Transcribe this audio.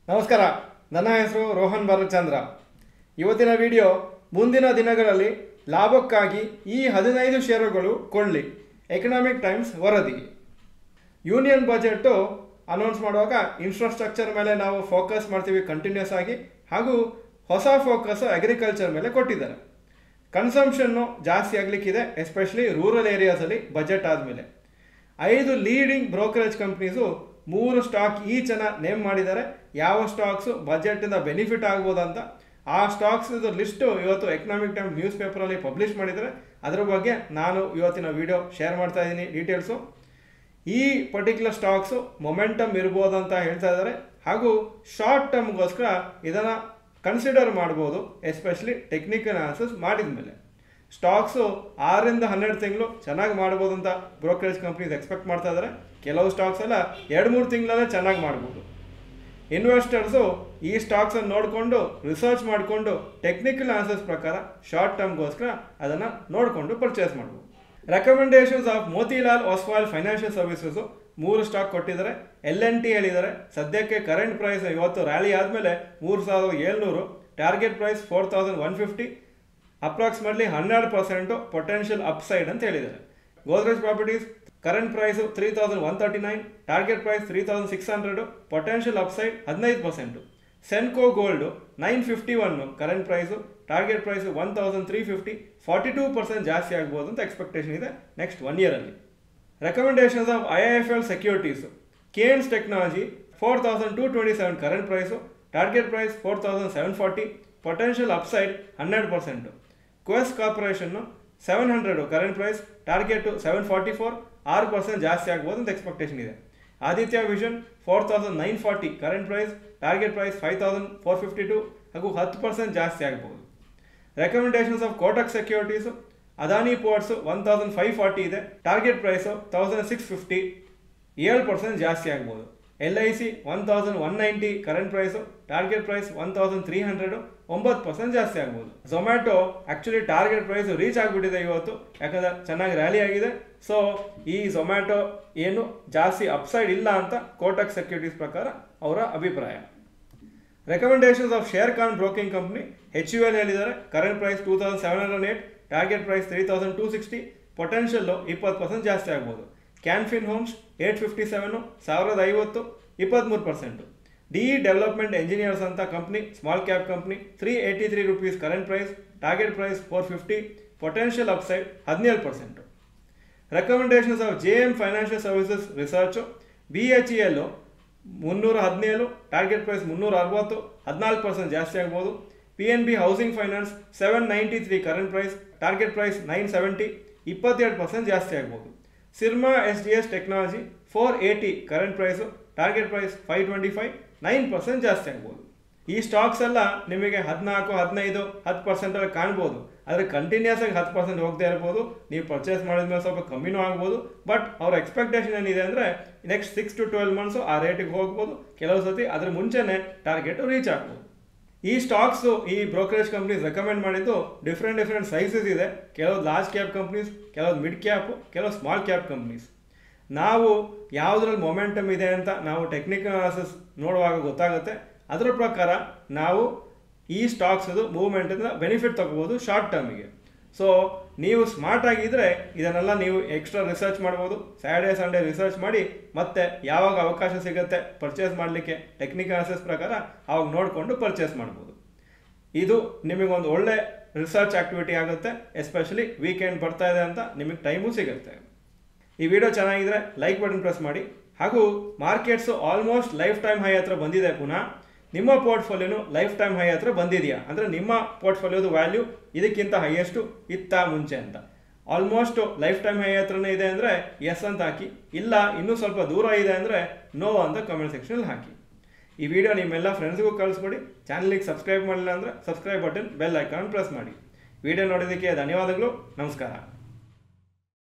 ನಮಸ್ಕಾರ ನನ್ನ ಹೆಸರು ರೋಹನ್ ಭರತ್ಚಂದ್ರ ಇವತ್ತಿನ ವಿಡಿಯೋ ಮುಂದಿನ ದಿನಗಳಲ್ಲಿ ಲಾಭಕ್ಕಾಗಿ ಈ ಹದಿನೈದು ಷೇರುಗಳು ಕೊಳ್ಳಿ ಎಕನಾಮಿಕ್ ಟೈಮ್ಸ್ ವರದಿ ಯೂನಿಯನ್ ಬಜೆಟ್ಟು ಅನೌನ್ಸ್ ಮಾಡುವಾಗ ಇನ್ಫ್ರಾಸ್ಟ್ರಕ್ಚರ್ ಮೇಲೆ ನಾವು ಫೋಕಸ್ ಮಾಡ್ತೀವಿ ಕಂಟಿನ್ಯೂಸ್ ಆಗಿ ಹಾಗೂ ಹೊಸ ಫೋಕಸ್ ಅಗ್ರಿಕಲ್ಚರ್ ಮೇಲೆ ಕೊಟ್ಟಿದ್ದಾರೆ ಕನ್ಸಂಪ್ಷನ್ನು ಜಾಸ್ತಿ ಆಗಲಿಕ್ಕಿದೆ ಎಸ್ಪೆಷಲಿ ರೂರಲ್ ಏರಿಯಾಸಲ್ಲಿ ಬಜೆಟ್ ಆದಮೇಲೆ ಐದು ಲೀಡಿಂಗ್ ಬ್ರೋಕರೇಜ್ ಕಂಪ್ನೀಸು ಮೂರು ಸ್ಟಾಕ್ ಈಚನ ನೇಮ್ ಮಾಡಿದ್ದಾರೆ ಯಾವ ಸ್ಟಾಕ್ಸು ಬಜೆಟಿಂದ ಬೆನಿಫಿಟ್ ಆಗ್ಬೋದಂತ ಆ ಸ್ಟಾಕ್ಸ್ ಲಿಸ್ಟು ಇವತ್ತು ಎಕನಾಮಿಕ್ ಟೈಮ್ ನ್ಯೂಸ್ ಪೇಪರಲ್ಲಿ ಪಬ್ಲಿಷ್ ಮಾಡಿದ್ದಾರೆ ಅದರ ಬಗ್ಗೆ ನಾನು ಇವತ್ತಿನ ವಿಡಿಯೋ ಶೇರ್ ಮಾಡ್ತಾ ಇದ್ದೀನಿ ಡೀಟೇಲ್ಸು ಈ ಪರ್ಟಿಕ್ಯುಲರ್ ಸ್ಟಾಕ್ಸು ಮೊಮೆಂಟಮ್ ಇರ್ಬೋದು ಅಂತ ಹೇಳ್ತಾ ಇದ್ದಾರೆ ಹಾಗೂ ಶಾರ್ಟ್ ಟರ್ಮ್ಗೋಸ್ಕರ ಇದನ್ನು ಕನ್ಸಿಡರ್ ಮಾಡ್ಬೋದು ಎಸ್ಪೆಷಲಿ ಟೆಕ್ನಿಕಲ್ ಅನಾಲಿಸಿಸ್ ಮಾಡಿದ ಮೇಲೆ ಸ್ಟಾಕ್ಸು ಆರರಿಂದ ಹನ್ನೆರಡು ತಿಂಗಳು ಚೆನ್ನಾಗಿ ಮಾಡ್ಬೋದು ಅಂತ ಬ್ರೋಕರೇಜ್ ಕಂಪ್ನೀಸ್ ಎಕ್ಸ್ಪೆಕ್ಟ್ ಮಾಡ್ತಾ ಇದ್ದಾರೆ ಕೆಲವು ಸ್ಟಾಕ್ಸ್ ಎಲ್ಲ ಎರಡು ಮೂರು ತಿಂಗಳಲ್ಲೇ ಚೆನ್ನಾಗಿ ಮಾಡ್ಬೋದು ಇನ್ವೆಸ್ಟರ್ಸು ಈ ಸ್ಟಾಕ್ಸನ್ನು ನೋಡಿಕೊಂಡು ರಿಸರ್ಚ್ ಮಾಡಿಕೊಂಡು ಟೆಕ್ನಿಕಲ್ ಆನ್ಸರ್ಸ್ ಪ್ರಕಾರ ಶಾರ್ಟ್ ಟರ್ಮ್ಗೋಸ್ಕರ ಅದನ್ನು ನೋಡಿಕೊಂಡು ಪರ್ಚೇಸ್ ಮಾಡ್ಬೋದು recommendations of Motilal Oswal financial services ಮೂರು ಸ್ಟಾಕ್ ಕೊಟ್ಟಿದ್ದಾರೆ ಎಲ್ ಎನ್ ಟಿ ಹೇಳಿದ್ದಾರೆ ಸದ್ಯಕ್ಕೆ ಕರೆಂಟ್ ಪ್ರೈಸ್ ಇವತ್ತು ರ್ಯಾಲಿ ಆದಮೇಲೆ ಮೂರು ಸಾವಿರದ ಏಳ್ನೂರು target price four thousand one fifty approximately ಹನ್ನೆರಡು ಪರ್ಸೆಂಟು ಪೊಟೆನ್ಷಿಯಲ್ ಅಪ್ಸೈಡ್ ಅಂತ ಹೇಳಿದ್ದಾರೆ Godrej properties current price three thousand one thirty nine target price three thousand six hundred potential upside ಹದಿನೈದು percent Senco gold nine fifty one current price target price one thousand three fifty forty two percent ಜಾಸ್ತಿ ಆಗ್ಬೋದು ಅಂತ expectation ಇದೆ next one ಇಯರಲ್ಲಿ recommendations of I F L securities Kaynes technology four thousand two twenty seven current price target price four thousand seven forty potential upside ಹನ್ನೆರಡು percent Quess corporation seven hundred current price target seven forty four ಆರು percent ಜಾಸ್ತಿ ಆಗ್ಬೋದು ಅಂತ expectation ಇದೆ Aditya vision four thousand nine forty current price target price five thousand four fifty two ಹಾಗೂ ಹತ್ತು percent ಜಾಸ್ತಿ ಆಗ್ಬೋದು recommendations of Kotak securities Adani ports one thousand five forty ಇದೆ target price thousand six fifty ಏಳು ಪರ್ಸೆಂಟ್ ಜಾಸ್ತಿ ಆಗ್ಬೋದು L I C one thousand one ninety current price target price one thousand three hundred ಒಂಬತ್ತು percent ಜಾಸ್ತಿ ಆಗ್ಬೋದು Zomato actually target price reach ಆಗಿಬಿಟ್ಟಿದೆ ಇವತ್ತು ಯಾಕಂದರೆ ಚೆನ್ನಾಗಿ ರ್ಯಾಲಿ ಆಗಿದೆ ಸೊ ಈ ಝೊಮ್ಯಾಟೊ ಏನು ಜಾಸ್ತಿ ಅಪ್ಸೈಡ್ ಇಲ್ಲ ಅಂತ ಕೋಟಕ್ ಸೆಕ್ಯೂರಿಟೀಸ್ ಪ್ರಕಾರ ಅವರ ಅಭಿಪ್ರಾಯ recommendations of Sharekhan broking company H U L ಹೇಳಿದ್ದಾರೆ current price two thousand seven hundred eight target price three thousand two sixty potential ಇಪ್ಪತ್ತು ಪರ್ಸೆಂಟ್ ಜಾಸ್ತಿ ಆಗ್ಬೋದು Can Fin homes eight fifty seven ಸಾವಿರದ ಐವತ್ತು ಇಪ್ಪತ್ತ್ಮೂರು percent D E development engineers ಅಂತ company small cap company three eighty three rupees current price target price four fifty potential upside ಹದಿನೇಳು percent recommendations of J M financial services research B H E L ಮುನ್ನೂರ ಹದಿನೇಳು target price ಮುನ್ನೂರ ಅರವತ್ತು ಹದಿನಾಲ್ಕು percent ಜಾಸ್ತಿ ಆಗ್ಬೋದು P N B housing finance seven ninety three current price target price nine seventy ಇಪ್ಪತ್ತೆರಡು percent ಜಾಸ್ತಿ ಆಗ್ಬೋದು Syrma S D S technology four eighty current price target price five twenty five nine percent ಜಾಸ್ತಿ ಆಗ್ಬೋದು ಈ stocks ಎಲ್ಲ ನಿಮಗೆ ಹದಿನಾಲ್ಕು ಹದಿನೈದು ಹತ್ತು ಪರ್ಸೆಂಟಲ್ಲಿ ಕಾಣ್ಬೋದು ಆದರೆ ಕಂಟಿನ್ಯೂಸ್ ಆಗಿ ಹತ್ತು ಪರ್ಸೆಂಟ್ ಹೋಗ್ತಾ ಇರ್ಬೋದು ನೀವು ಪರ್ಚೇಸ್ ಮಾಡಿದ್ಮೇಲೆ ಸ್ವಲ್ಪ ಕಮ್ಮಿನೂ ಆಗ್ಬೋದು ಬಟ್ ಅವ್ರ ಎಕ್ಸ್ಪೆಕ್ಟೇಷನ್ ಏನಿದೆ ಅಂದರೆ next six to twelve months ಆ ರೇಟಿಗೆ ಹೋಗ್ಬೋದು ಕೆಲವು ಸತಿ ಅದ್ರ ಮುಂಚೆನೇ ಟಾರ್ಗೆಟ್ ರೀಚ್ ಆಗ್ಬೋದು ಈ ಸ್ಟಾಕ್ಸು ಈ ಬ್ರೋಕರೇಜ್ ಕಂಪ್ನೀಸ್ ರೆಕಮೆಂಡ್ ಮಾಡಿದ್ದು ಡಿಫ್ರೆಂಟ್ ಡಿಫ್ರೆಂಟ್ ಸೈಜಸ್ ಇದೆ ಕೆಲವು ಲಾರ್ಜ್ ಕ್ಯಾಪ್ ಕಂಪ್ನೀಸ್ ಕೆಲವು ಮಿಡ್ ಕ್ಯಾಪು ಕೆಲವು ಸ್ಮಾಲ್ ಕ್ಯಾಪ್ ಕಂಪ್ನೀಸ್ ನಾವು ಯಾವುದ್ರಲ್ಲಿ ಮೊಮೆಂಟಮ್ ಇದೆ ಅಂತ ನಾವು ಟೆಕ್ನಿಕಲ್ ಅನಾಲಿಸಿಸ್ ನೋಡುವಾಗ ಗೊತ್ತಾಗುತ್ತೆ ಅದರ ಪ್ರಕಾರ ನಾವು ಈ ಸ್ಟಾಕ್ಸದು ಮೂವ್ಮೆಂಟಿಂದ ಬೆನಿಫಿಟ್ ತಗೋಬೋದು ಶಾರ್ಟ್ ಟರ್ಮಿಗೆ ಸೊ ನೀವು ಸ್ಮಾರ್ಟ್ ಆಗಿದ್ದರೆ ಇದನ್ನೆಲ್ಲ ನೀವು ಎಕ್ಸ್ಟ್ರಾ ರಿಸರ್ಚ್ ಮಾಡ್ಬೋದು ಸ್ಯಾಟರ್ಡೇ ಸಂಡೇ ರಿಸರ್ಚ್ ಮಾಡಿ ಮತ್ತೆ ಯಾವಾಗ ಅವಕಾಶ ಸಿಗುತ್ತೆ ಪರ್ಚೇಸ್ ಮಾಡಲಿಕ್ಕೆ ಟೆಕ್ನಿಕಲ್ ಅನಾಲಿಸಿಸ್ ಪ್ರಕಾರ ಅವಾಗ ನೋಡಿಕೊಂಡು ಪರ್ಚೇಸ್ ಮಾಡ್ಬೋದು ಇದು ನಿಮಗೊಂದು ಒಳ್ಳೆ ರಿಸರ್ಚ್ ಆಕ್ಟಿವಿಟಿ ಆಗುತ್ತೆ ಎಸ್ಪೆಷಲಿ ವೀಕೆಂಡ್ ಬರ್ತಾ ಇದೆ ಅಂತ ನಿಮಗೆ ಟೈಮು ಸಿಗುತ್ತೆ ಈ ವಿಡಿಯೋ ಚೆನ್ನಾಗಿದ್ರೆ ಲೈಕ್ ಬಟನ್ ಪ್ರೆಸ್ ಮಾಡಿ ಹಾಗೂ markets almost life time high ಹತ್ರ ಬಂದಿದೆ ಪುನಃ ನಿಮ್ಮ ಪೋರ್ಟ್ಫೋಲಿಯೋನು ಲೈಫ್ ಟೈಮ್ ಹೈ ಹತ್ರ ಬಂದಿದೆಯಾ ಅಂದರೆ ನಿಮ್ಮ ಪೋರ್ಟ್ಫೋಲಿಯೋದು ವ್ಯಾಲ್ಯೂ ಇದಕ್ಕಿಂತ ಹೈಯೆಸ್ಟು ಇತ್ತ ಮುಂಚೆ ಅಂತ ಆಲ್ಮೋಸ್ಟ್ ಲೈಫ್ ಟೈಮ್ ಹೈ ಹತ್ರನೇ ಇದೆ ಅಂದರೆ ಎಸ್ ಅಂತ ಹಾಕಿ ಇಲ್ಲ ಇನ್ನೂ ಸ್ವಲ್ಪ ದೂರ ಇದೆ ಅಂದರೆ ನೋ ಅಂತ ಕಮೆಂಟ್ ಸೆಕ್ಷನಲ್ಲಿ ಹಾಕಿ ಈ ವಿಡಿಯೋ ನಿಮ್ಮೆಲ್ಲ ಫ್ರೆಂಡ್ಸ್ಗೂ ಕಳಿಸ್ಕೊಡಿ ಚಾನಲಿಗೆ ಸಬ್ಸ್ಕ್ರೈಬ್ ಮಾಡಿಲ್ಲ ಅಂದರೆ subscribe button bell icon press ಮಾಡಿ ವಿಡಿಯೋ ನೋಡೋದಕ್ಕೆ ಧನ್ಯವಾದಗಳು ನಮಸ್ಕಾರ